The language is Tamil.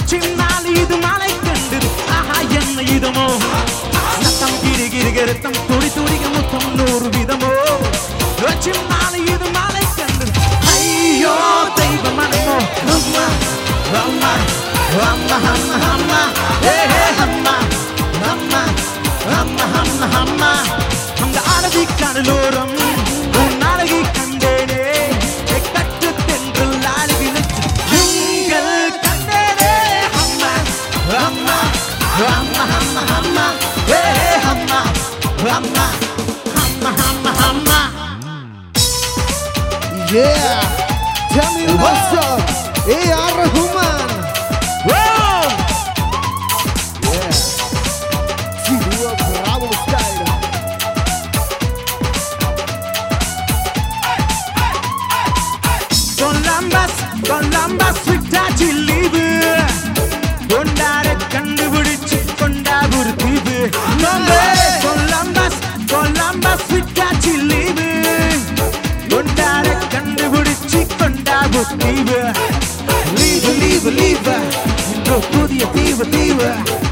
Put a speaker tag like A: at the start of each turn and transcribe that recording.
A: வச்சினால் இது மலை கண்டு ஆஹா என்ன இதமோ சத்தம் கிரி கிரி கருத்தம் துடி துடிக முத்தம் நூறு விதமோ வச்சினால் இது மலை கண்டு ஐயோ தெய்வ மனமோ அம்மா அம்மா அம்மா அம்மா அம்மா ஏ ஏ அம்மா அம்மா அம்மா அம்மா அம்மா அந்த அழகி கடலோரம் உன் அழகி கண்டேனே கட்டு தென்றல் அழகி நீங்கள் கண்டேனே அம்மா அம்மா அம்மா அம்மா அம்மா ஏ ஏ அம்மா அம்மா அம்மா அம்மா அம்மா
B: Yeah! Tell me what's up! A.R. Rahman!
A: Wow!
B: Yeah! Chilua Bravo style!
A: Columbus Columbus விட்டாச்சு லீவு கொண்டாட கண்டுபிடிச்சு கொண்டா ஒரு தீவு கொலம்பஸ் கொலம்பஸ் விட்டாச்சு லீவு கொண்டாட கண்டுபிடிச்சு கொண்டா ஒரு தீவு லீவு லீவு லீவு இன்று புதிய தீவு தீவு